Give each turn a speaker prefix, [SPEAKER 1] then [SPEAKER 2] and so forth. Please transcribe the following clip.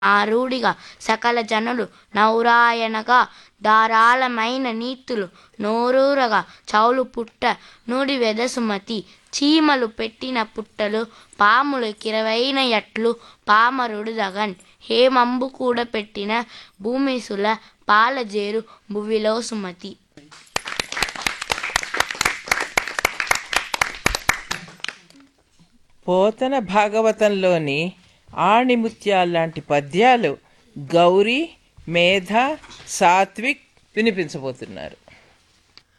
[SPEAKER 1] ఆరూఢిగా సకల జనులు నౌరాయనగా ధారాళమైన నీతులు నోరూరగా చౌలు పుట్ట నుడి వెదసుమతి చీమలు పెట్టిన పుట్టలు పాములు కిరవైన యట్లు పామరుడు దగన్ హేమంబు కూడా పెట్టిన భూమిసుల పాలజేరు భువిలో సుమతి
[SPEAKER 2] పోతన భాగవతంలోని ఆణిముత్యాల్లాంటి పద్యాలు గౌరీ మేధ సాత్విక్ వినిపించబోతున్నారు